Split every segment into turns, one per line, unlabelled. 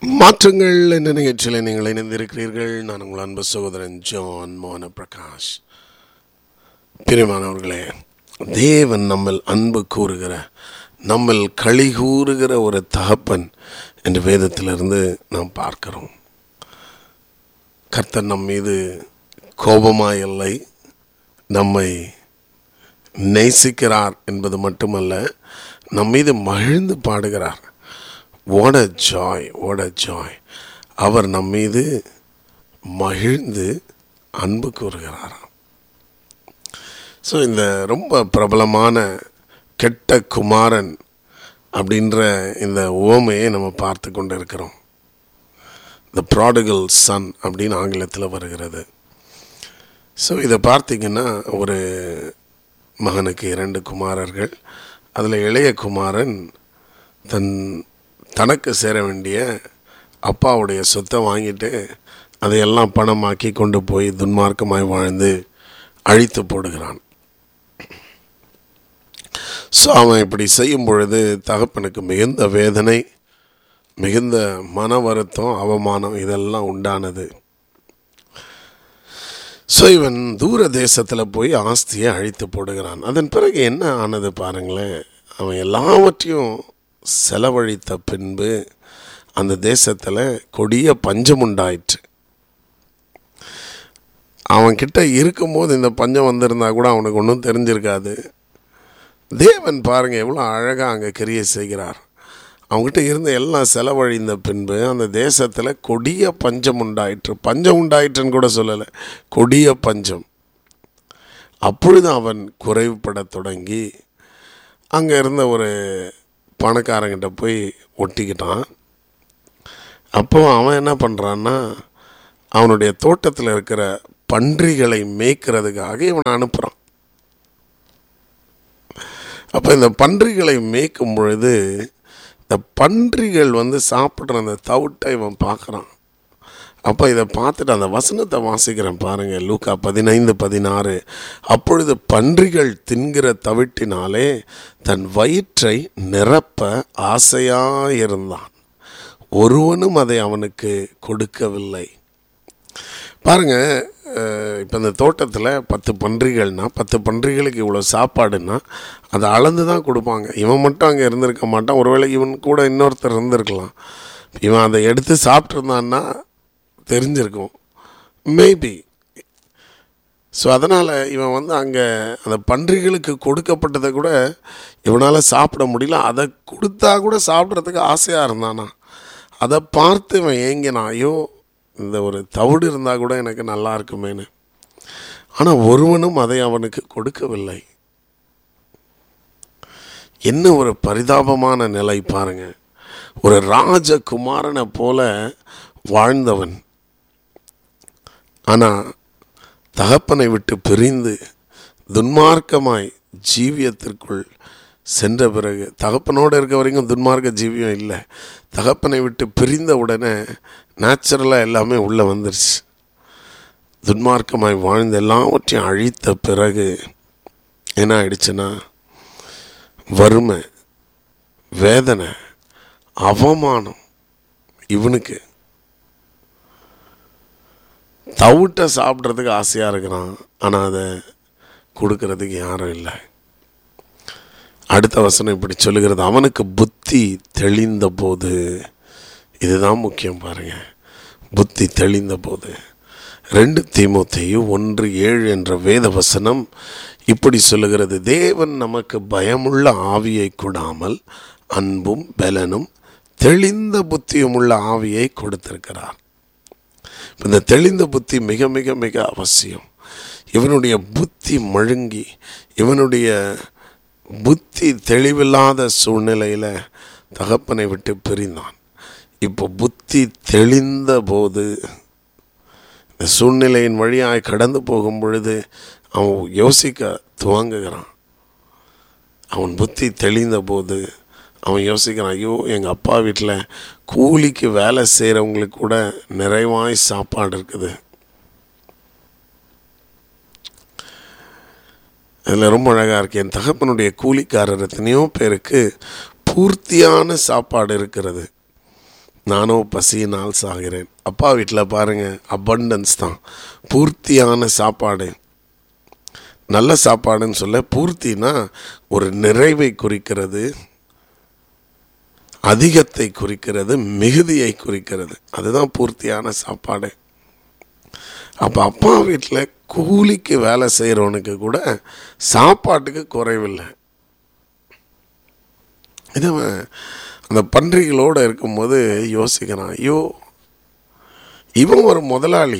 மாற்றங்கள் என்ற நிகழ்ச்சியில் நீங்கள் இணைந்திருக்கிறீர்கள் நான் உங்கள் அன்பு சகோதரன் ஜான் மோன பிரகாஷ் பிரியமானவர்களே தேவன் நம்மில் அன்பு கூறுகிற நம்மில் களி கூறுகிற ஒரு தகப்பன் என்ற வேதத்திலிருந்து நாம் பார்க்கிறோம் கர்த்தர் நம் மீது கோபமாய் இல்லை நம்மை நேசிக்கிறார் என்பது மட்டுமல்ல நம் மீது மகிழ்ந்து பாடுகிறார் ஓட ஜாய் ஓட ஜாய் அவர் நம் மீது மகிழ்ந்து அன்பு கூறுகிறாராம் ஸோ இந்த ரொம்ப பிரபலமான கெட்ட குமாரன் அப்படின்ற இந்த உவமையை நம்ம பார்த்து கொண்டு இருக்கிறோம் த ப்ராடிகல் சன் அப்படின்னு ஆங்கிலத்தில் வருகிறது ஸோ இதை பார்த்தீங்கன்னா ஒரு மகனுக்கு இரண்டு குமாரர்கள் அதில் இளைய குமாரன் தன் தனக்கு சேர வேண்டிய அப்பாவுடைய சொத்தை வாங்கிட்டு அதையெல்லாம் பணமாக்கி கொண்டு போய் துன்மார்க்கமாய் வாழ்ந்து அழித்து போடுகிறான் ஸோ அவன் இப்படி செய்யும் பொழுது தகப்பனுக்கு மிகுந்த வேதனை மிகுந்த மன வருத்தம் அவமானம் இதெல்லாம் உண்டானது ஸோ இவன் தூர தேசத்தில் போய் ஆஸ்தியை அழித்து போடுகிறான் அதன் பிறகு என்ன ஆனது பாருங்களேன் அவன் எல்லாவற்றையும் செலவழித்த பின்பு அந்த தேசத்தில் கொடிய பஞ்சம் உண்டாயிற்று அவன்கிட்ட இருக்கும்போது இந்த பஞ்சம் வந்திருந்தா கூட அவனுக்கு ஒன்றும் தெரிஞ்சிருக்காது தேவன் பாருங்க எவ்வளோ அழகாக அங்கே கிரியை செய்கிறார் அவங்ககிட்ட இருந்த எல்லாம் செலவழிந்த பின்பு அந்த தேசத்தில் கொடிய பஞ்சம் உண்டாயிற்று பஞ்சம் உண்டாயிற்றுன்னு கூட சொல்லலை கொடிய பஞ்சம் அப்பொழுது அவன் குறைவுபட தொடங்கி அங்கே இருந்த ஒரு பணக்காரங்கிட்ட போய் ஒட்டிக்கிட்டான் அப்போ அவன் என்ன பண்ணுறான்னா அவனுடைய தோட்டத்தில் இருக்கிற பன்றிகளை மேய்க்கிறதுக்காக இவன் அனுப்புகிறான் அப்போ இந்த பன்றிகளை மேய்க்கும் பொழுது இந்த பன்றிகள் வந்து சாப்பிட்ற அந்த தவிட்டை இவன் பார்க்குறான் அப்போ இதை பார்த்துட்டு அந்த வசனத்தை வாசிக்கிறேன் பாருங்கள் லூக்கா பதினைந்து பதினாறு அப்பொழுது பன்றிகள் தின்கிற தவிட்டினாலே தன் வயிற்றை நிரப்ப ஆசையாயிருந்தான் ஒருவனும் அதை அவனுக்கு கொடுக்கவில்லை பாருங்க இப்போ இந்த தோட்டத்தில் பத்து பன்றிகள்னா பத்து பன்றிகளுக்கு இவ்வளோ சாப்பாடுன்னா அதை அளந்து தான் கொடுப்பாங்க இவன் மட்டும் அங்கே இருந்திருக்க மாட்டான் ஒருவேளை இவன் கூட இன்னொருத்தர் இருந்திருக்கலாம் இவன் அதை எடுத்து சாப்பிட்ருந்தான்னா தெரிஞ்சிருக்கும் மேபி ஸோ அதனால் இவன் வந்து அங்கே அந்த பன்றிகளுக்கு கொடுக்கப்பட்டதை கூட இவனால் சாப்பிட முடியல அதை கொடுத்தா கூட சாப்பிட்றதுக்கு ஆசையாக இருந்தானா அதை பார்த்து இவன் ஏங்கினான் ஐயோ இந்த ஒரு தவிடு இருந்தால் கூட எனக்கு நல்லா இருக்குமேனு ஆனால் ஒருவனும் அதை அவனுக்கு கொடுக்கவில்லை என்ன ஒரு பரிதாபமான நிலை பாருங்க ஒரு ராஜகுமாரனை போல வாழ்ந்தவன் ஆனால் தகப்பனை விட்டு பிரிந்து துன்மார்க்கமாய் ஜீவியத்திற்குள் சென்ற பிறகு தகப்பனோடு இருக்க வரைக்கும் துன்மார்க்க ஜீவியம் இல்லை தகப்பனை விட்டு பிரிந்த உடனே நேச்சுரலாக எல்லாமே உள்ளே வந்துருச்சு துன்மார்க்கமாய் வாழ்ந்த எல்லாவற்றையும் அழித்த பிறகு என்ன ஆயிடுச்சுன்னா வறுமை வேதனை அவமானம் இவனுக்கு தவிட்ட சாப்பிட்றதுக்கு ஆசையாக இருக்கிறான் ஆனால் அதை கொடுக்கறதுக்கு யாரும் இல்லை அடுத்த வசனம் இப்படி சொல்லுகிறது அவனுக்கு புத்தி தெளிந்த போது இதுதான் முக்கியம் பாருங்க புத்தி தெளிந்த போது ரெண்டு தீமோத்தையும் ஒன்று ஏழு என்ற வேத வசனம் இப்படி சொல்லுகிறது தேவன் நமக்கு பயமுள்ள ஆவியை கொடாமல் அன்பும் பலனும் தெளிந்த புத்தியும் உள்ள ஆவியை கொடுத்திருக்கிறார் இந்த தெளிந்த புத்தி மிக மிக மிக அவசியம் இவனுடைய புத்தி மழுங்கி இவனுடைய புத்தி தெளிவில்லாத சூழ்நிலையில் தகப்பனை விட்டு பிரிந்தான் இப்போ புத்தி தெளிந்த போது இந்த சூழ்நிலையின் வழியாய் கடந்து போகும் பொழுது அவன் யோசிக்க துவங்குகிறான் அவன் புத்தி தெளிந்த போது அவன் யோசிக்கிறான் ஐயோ எங்கள் அப்பா வீட்டில் கூலிக்கு வேலை செய்கிறவங்களுக்கு கூட நிறைவாய் சாப்பாடு இருக்குது அதில் ரொம்ப அழகாக இருக்கு என் தகப்பனுடைய கூலிக்காரர் எத்தனையோ பேருக்கு பூர்த்தியான சாப்பாடு இருக்கிறது நானும் பசியினால் சாகிறேன் அப்பா வீட்டில் பாருங்கள் அபண்டன்ஸ் தான் பூர்த்தியான சாப்பாடு நல்ல சாப்பாடுன்னு சொல்ல பூர்த்தினா ஒரு நிறைவை குறிக்கிறது அதிகத்தை குறிக்கிறது மிகுதியை குறிக்கிறது அதுதான் பூர்த்தியான சாப்பாடு அப்போ அப்பா வீட்டில் கூலிக்கு வேலை செய்கிறவனுக்கு கூட சாப்பாட்டுக்கு குறைவில்லை இது அவன் அந்த பன்றிகளோடு இருக்கும்போது யோசிக்கிறான் ஐயோ இவன் ஒரு முதலாளி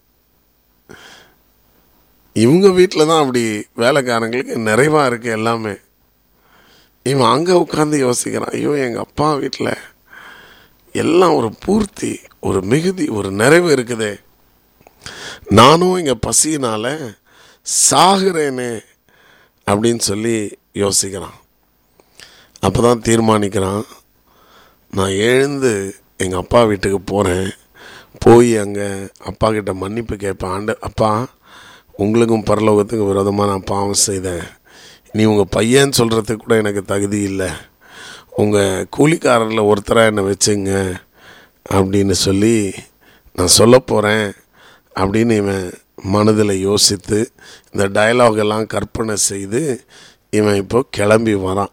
இவங்க வீட்டில் தான் அப்படி வேலைக்காரங்களுக்கு நிறைவாக இருக்குது எல்லாமே இவன் அங்கே உட்காந்து யோசிக்கிறான் ஐயோ எங்கள் அப்பா வீட்டில் எல்லாம் ஒரு பூர்த்தி ஒரு மிகுதி ஒரு நிறைவு இருக்குதே நானும் இங்கே பசியினால் சாகிறேனே அப்படின்னு சொல்லி யோசிக்கிறான் அப்போ தான் தீர்மானிக்கிறான் நான் எழுந்து எங்கள் அப்பா வீட்டுக்கு போகிறேன் போய் அங்கே அப்பா கிட்ட மன்னிப்பு கேட்பேன் ஆண்டு அப்பா உங்களுக்கும் பரலோகத்துக்கு விரோதமாக நான் பாவம் செய்தேன் நீ உங்கள் பையன் சொல்கிறதுக்கு கூட எனக்கு தகுதி இல்லை உங்கள் கூலிக்காரரில் ஒருத்தராக என்னை வச்சுங்க அப்படின்னு சொல்லி நான் சொல்ல போகிறேன் அப்படின்னு இவன் மனதில் யோசித்து இந்த டயலாக் எல்லாம் கற்பனை செய்து இவன் இப்போ கிளம்பி வரான்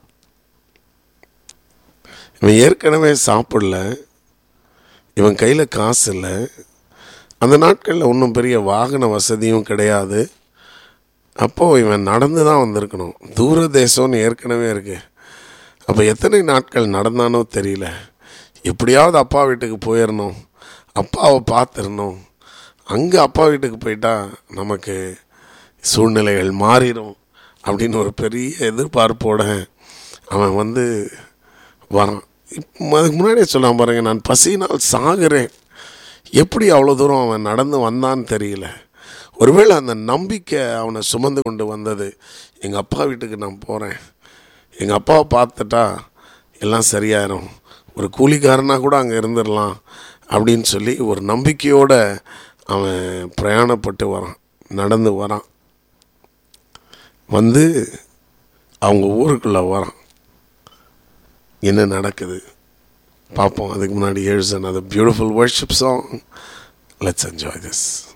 இவன் ஏற்கனவே சாப்பிடல இவன் கையில் காசு இல்லை அந்த நாட்களில் ஒன்றும் பெரிய வாகன வசதியும் கிடையாது அப்போது இவன் நடந்து தான் வந்திருக்கணும் தூர தேசம்னு ஏற்கனவே இருக்கு அப்போ எத்தனை நாட்கள் நடந்தானோ தெரியல எப்படியாவது அப்பா வீட்டுக்கு போயிடணும் அப்பாவை பார்த்துடணும் அங்கே அப்பா வீட்டுக்கு போயிட்டா நமக்கு சூழ்நிலைகள் மாறிடும் அப்படின்னு ஒரு பெரிய எதிர்பார்ப்போட அவன் வந்து வரான் இப்போ அதுக்கு முன்னாடியே சொல்லாம பாருங்க நான் பசியினால் சாகிறேன் எப்படி அவ்வளோ தூரம் அவன் நடந்து வந்தான்னு தெரியல ஒருவேளை அந்த நம்பிக்கை அவனை சுமந்து கொண்டு வந்தது எங்கள் அப்பா வீட்டுக்கு நான் போகிறேன் எங்கள் அப்பாவை பார்த்துட்டா எல்லாம் சரியாயிரும் ஒரு கூலிக்காரனாக கூட அங்கே இருந்துடலாம் அப்படின்னு சொல்லி ஒரு நம்பிக்கையோடு அவன் பிரயாணப்பட்டு வரான் நடந்து வரான் வந்து அவங்க ஊருக்குள்ளே வரான் என்ன நடக்குது பார்ப்போம் அதுக்கு முன்னாடி எழுஸ் another beautiful worship song let's enjoy this